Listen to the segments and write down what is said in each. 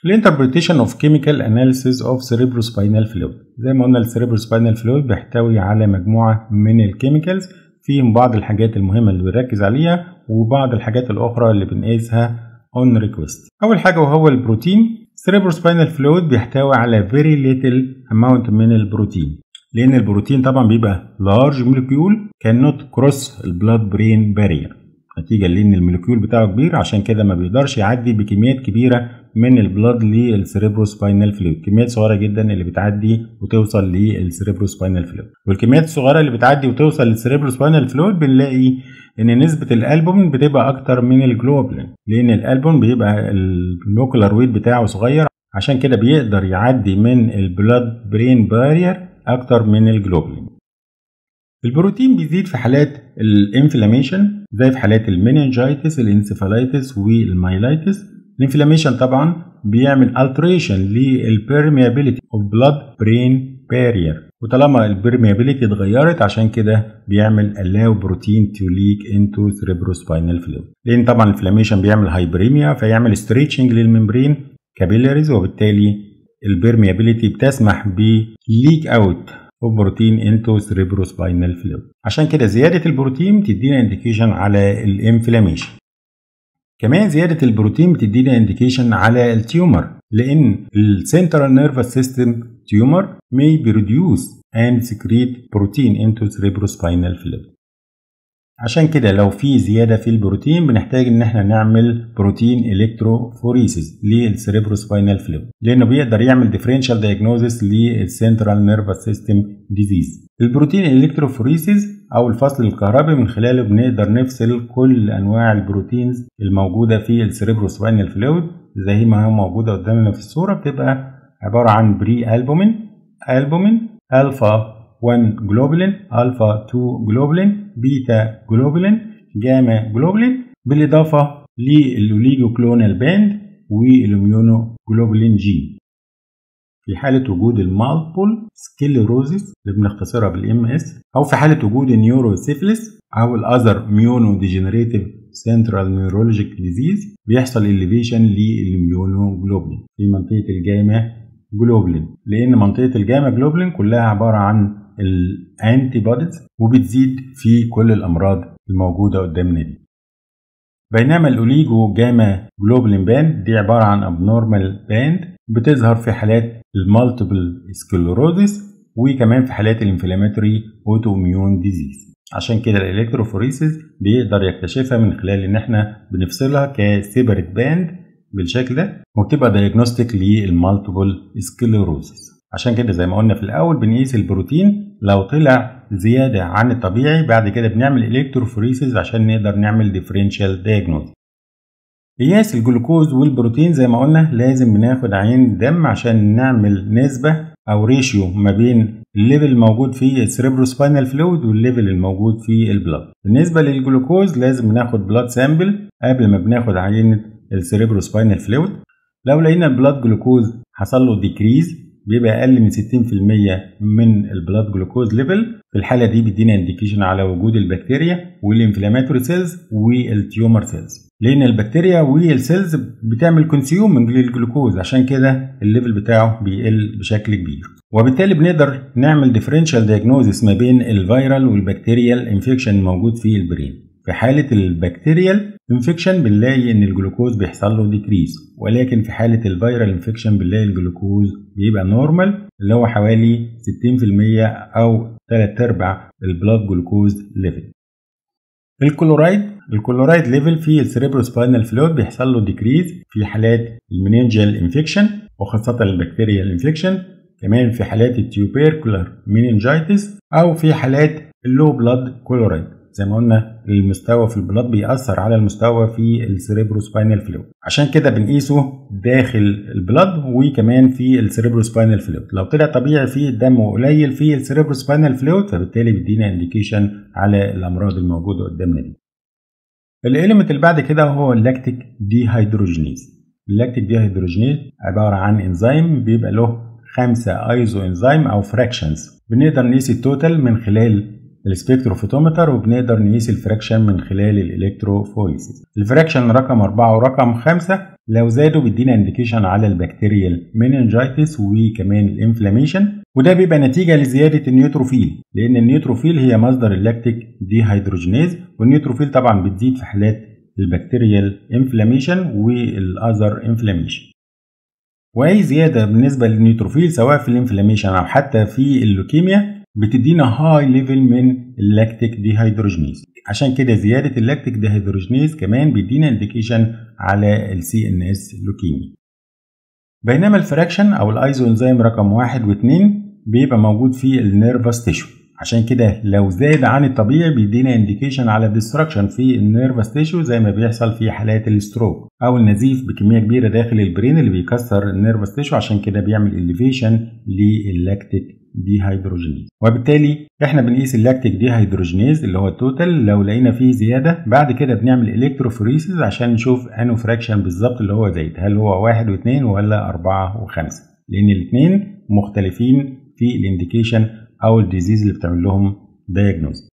الانتربريتيشن اوف كيميكال اناليسيز اوف سيريبروسباينال فلويد زي ما قلنا السيريبروسباينال فلويد بيحتوي على مجموعه من الكيميكالز فيهم بعض الحاجات المهمه اللي بنركز عليها وبعض الحاجات الاخرى اللي بنقيسها اون ريكويست اول حاجه وهو البروتين سيريبروسباينال فلويد بيحتوي على فيري ليتل اماونت من البروتين لان البروتين طبعا بيبقى لارج مولكيول كان نوت كروس البلاد برين بارير نتيجه لان المولكيول بتاعه كبير عشان كده ما بيقدرش يعدي بكميات كبيره من البلاد للسيريبروسباينال فلويد كميات صغيره جدا اللي بتعدي وتوصل للسيريبروسباينال فلويد والكميات الصغيره اللي بتعدي وتوصل للسيريبروسباينال فلويد بنلاقي ان نسبه الالبومين بتبقى اكتر من الجلوبلين لان الالبوم بيبقى الموكولار ويت بتاعه صغير عشان كده بيقدر يعدي من البلاد برين بارير اكتر من الجلوبلين البروتين بيزيد في حالات الانفلاميشن زي في حالات المينينجايتس الانسفالايتس والمايلايتس الانفلاميشن طبعا بيعمل alteration للبرميابيليتي اوف بلاد برين بارير وطالما البرميابيليتي اتغيرت عشان كده بيعمل allow بروتين to leak into cerebrospinal fluid لان طبعا الانفلاميشن بيعمل هايبريميا فيعمل ستريتشنج للممبرين كابيلاريز وبالتالي البرميابيليتي بتسمح بليك اوت اوف بروتين انتو cerebrospinal fluid عشان كده زياده البروتين بتدينا انديكيشن على الانفلاميشن كمان زيادة البروتين بتدينا انديكيشن على التيومر لأن السنترال نيرفس سيستم تيومر may be reduced and secrete protein into cerebrospinal fluid عشان كده لو في زيادة في البروتين بنحتاج ان احنا نعمل بروتين الكتروفوريسيس للسيريبروسباينال فلويد لانه بيقدر يعمل ديفرنشال دايجنوزس للسنترال نيرفس سيستم ديزيز البروتين الكتروفوريسيس او الفصل الكهربي من خلاله بنقدر نفصل كل انواع البروتينز الموجودة في السيريبروسباينال فلويد زي ما هي موجودة قدامنا في الصورة بتبقى عبارة عن بري البومين البومين الفا 1 جلوبولين الفا 2 جلوبولين بيتا جلوبولين جاما جلوبولين بالاضافه للاوليجو كلونال باند والاميونو جلوبولين جي في حالة وجود المالبول سكيلروزيس اللي بنختصرها بالام اس او في حالة وجود النيوروسيفلس او الاذر ميونو ديجنريتيف سنترال نيورولوجيك ديزيز بيحصل اليفيشن للميونو جلوبولين في منطقة الجاما جلوبولين لان منطقة الجاما جلوبولين كلها عبارة عن الانتي بوديز وبتزيد في كل الامراض الموجوده قدامنا دي بينما الاوليجو جاما جلوبلين باند دي عباره عن ابنورمال باند بتظهر في حالات المالتيبل سكلروزيس وكمان في حالات الانفلاماتوري اوتو اميون ديزيز عشان كده الالكتروفوريسيس بيقدر يكتشفها من خلال ان احنا بنفصلها كسيبريت باند بالشكل ده وبتبقى دايجنوستيك للمالتيبل سكلروزيس عشان كده زي ما قلنا في الاول بنقيس البروتين لو طلع زياده عن الطبيعي بعد كده بنعمل الكتروفوريسيس عشان نقدر نعمل ديفرنشال دايجنوز قياس الجلوكوز والبروتين زي ما قلنا لازم بناخد عين دم عشان نعمل نسبه او ريشيو ما بين الليفل الموجود في السريبروسباينال فلويد والليفل الموجود في البلاد بالنسبه للجلوكوز لازم بناخد بلاد سامبل قبل ما بناخد عينه السريبروسباينال فلويد لو لقينا البلاد جلوكوز حصل له ديكريز بيبقى اقل من 60% من البلاد جلوكوز ليفل في الحاله دي بيدينا انديكيشن على وجود البكتيريا والانفلاماتوري سيلز والتيومر سيلز لان البكتيريا والسيلز بتعمل كونسيومنج للجلوكوز عشان كده الليفل بتاعه بيقل بشكل كبير وبالتالي بنقدر نعمل ديفرنشال دايجنوزس ما بين الفيرال والبكتيريال انفكشن الموجود في البرين في حالة البكتيريال انفكشن بنلاقي ان الجلوكوز بيحصل له ديكريز ولكن في حالة الفيرال انفكشن بنلاقي الجلوكوز بيبقى نورمال اللي هو حوالي 60% او 3 ارباع البلاد جلوكوز ليفل الكلورايد الكلورايد ليفل في السيريبروسباينال فلويد بيحصل له ديكريز في حالات المننجال انفكشن وخاصة البكتيريال انفكشن كمان في حالات التيوبيركولار مينينجايتس او في حالات اللو بلاد كلورايد زي ما قلنا المستوى في البلاد بيأثر على المستوى في السيريبروسباينال فلويد عشان كده بنقيسه داخل البلاد وكمان في السيريبروسباينال فلويد لو طلع طبيعي في الدم وقليل في السيريبروسباينال فلويد فبالتالي بيدينا انديكيشن على الامراض الموجوده قدامنا دي الاليمنت اللي بعد كده هو اللاكتيك دي هيدروجينيز اللاكتيك دي هيدروجينيز عباره عن انزيم بيبقى له خمسة ايزو انزيم او فراكشنز بنقدر نقيس التوتال من خلال السبكتروفوتومتر وبنقدر نقيس الفراكشن من خلال الالكتروفوريسيس الفراكشن رقم 4 ورقم 5 لو زادوا بيدينا انديكيشن على البكتيريال مننجايتس وكمان الانفلاميشن وده بيبقى نتيجة لزيادة النيوتروفيل لأن النيوتروفيل هي مصدر اللاكتيك ديهيدروجينيز والنيوتروفيل طبعا بتزيد في حالات البكتيريال انفلاميشن والاذر انفلاميشن واي زياده بالنسبه للنيوتروفيل سواء في الانفلاميشن او حتى في اللوكيميا بتدينا هاي ليفل من اللاكتيك ديهيدروجينيز عشان كده زياده اللاكتيك ديهيدروجينيز كمان بيدينا انديكيشن على السي ان اس لوكيميا بينما الفراكشن او الايزو انزيم رقم واحد واثنين بيبقى موجود في النيرفس تيشو عشان كده لو زاد عن الطبيعي بيدينا انديكيشن على ديستراكشن في النيرفس تيشو زي ما بيحصل في حالات الستروك او النزيف بكميه كبيره داخل البرين اللي بيكسر النيرفس تيشو عشان كده بيعمل اليفيشن للاكتيك ديهيدروجينيز وبالتالي احنا بنقيس اللاكتيك ديهيدروجينيز اللي هو التوتال لو لقينا فيه زياده بعد كده بنعمل الكتروفوريسيس عشان نشوف انو فراكشن بالظبط اللي هو زايد هل هو واحد واثنين ولا أربعة وخمسة لأن الاثنين مختلفين في الانديكيشن او الديزيز اللي بتعمل لهم دايجنوز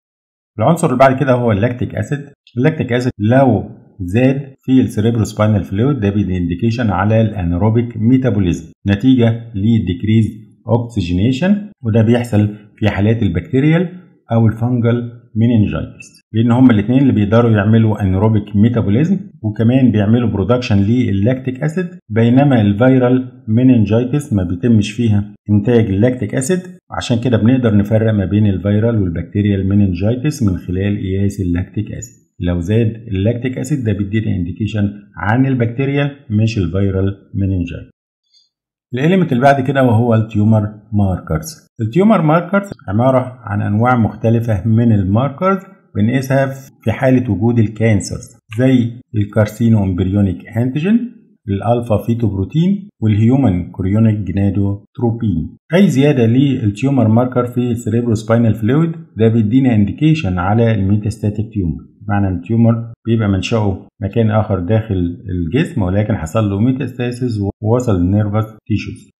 العنصر اللي بعد كده هو اللاكتيك اسيد اللاكتيك اسيد لو زاد في السيريبرو سباينال فلويد ده بيدي انديكيشن على الانيروبيك ميتابوليزم نتيجه للديكريز اوكسجينيشن وده بيحصل في حالات البكتيريال او الفنجل مننجايتس لان هما الاثنين اللي بيقدروا يعملوا انيروبيك ميتابوليزم وكمان بيعملوا برودكشن لللاكتيك اسيد بينما الفيرال مننجايتس ما بيتمش فيها انتاج اللاكتيك اسيد عشان كده بنقدر نفرق ما بين الفيرال والبكتيريال مننجايتس من خلال قياس اللاكتيك اسيد لو زاد اللاكتيك اسيد ده بيدينا انديكيشن عن البكتيريا مش الفيرال مننجايتس الاليمنت اللي بعد كده وهو التيومر ماركرز التيومر ماركرز عبارة عن أنواع مختلفة من الماركرز بنقيسها في حالة وجود الكانسرز زي الكارسينو امبريونيك انتيجين الالفا فيتو بروتين والهيومن كوريونيك جنادو تروبين اي زياده للتيومر ماركر في السريبرو سباينال فلويد ده بيدينا انديكيشن على الميتاستاتيك تيومر معنى التيومر بيبقى منشأه مكان اخر داخل الجسم ولكن حصل له ميتاستاسيس ووصل للنيرفس تيشوز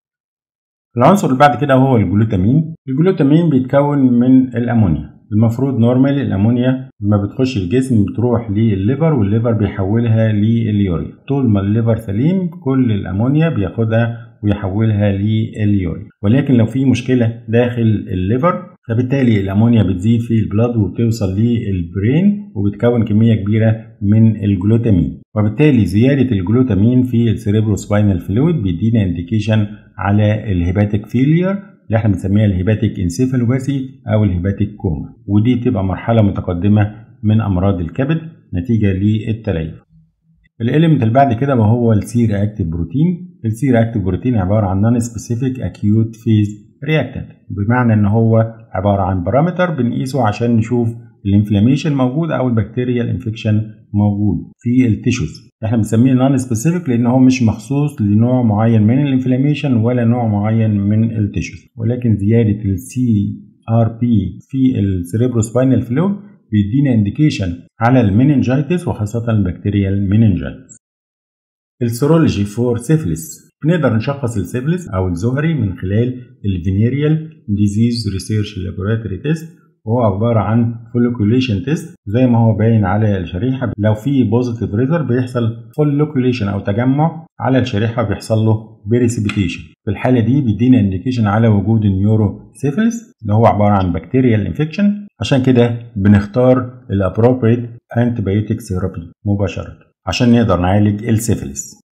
العنصر اللي بعد كده هو الجلوتامين الجلوتامين بيتكون من الامونيا المفروض نورمال الامونيا لما بتخش الجسم بتروح للليفر والليفر بيحولها لليوريا طول ما الليفر سليم كل الامونيا بياخدها ويحولها لليوريا ولكن لو في مشكله داخل الليفر فبالتالي الامونيا بتزيد في البلاد وبتوصل للبرين وبتكون كميه كبيره من الجلوتامين وبالتالي زياده الجلوتامين في السيريبرو سباينال فلويد بيدينا انديكيشن على الهيباتيك فيلير اللي احنا بنسميها الهيباتيك انسيفالوباثي او الهيباتيك كوما ودي بتبقى مرحله متقدمه من امراض الكبد نتيجه للتليف الاليمنت اللي بعد كده وهو السي رياكتيف بروتين السي رياكتيف بروتين عباره عن نون سبيسيفيك اكيوت فيز رياكتنت بمعنى ان هو عباره عن بارامتر بنقيسه عشان نشوف الانفلاميشن موجود او البكتيريا انفكشن موجود في التيشوز احنا بنسميه نون سبيسيفيك لان هو مش مخصوص لنوع معين من الانفلاميشن ولا نوع معين من التيشوز ولكن زياده السي ار بي في السيريبرو سباينال فلو بيدينا انديكيشن على الميننجايتس وخاصه البكتيريال ميننجايتس السيرولوجي فور سيفلس بنقدر نشخص السيفلس او الزهري من خلال الفينيريال ديزيز ريسيرش لابوراتوري تيست وهو عبارة عن فوليكوليشن تيست زي ما هو باين على الشريحة لو في بوزيتيف ريزر بيحصل فوليكوليشن أو تجمع على الشريحة بيحصل له بريسيبيتيشن في الحالة دي بيدينا انديكيشن على وجود النيورو سيفلس اللي هو عبارة عن بكتيريال انفكشن عشان كده بنختار الابروبريت انتبيوتيك ثيرابي مباشرة عشان نقدر نعالج السيفلس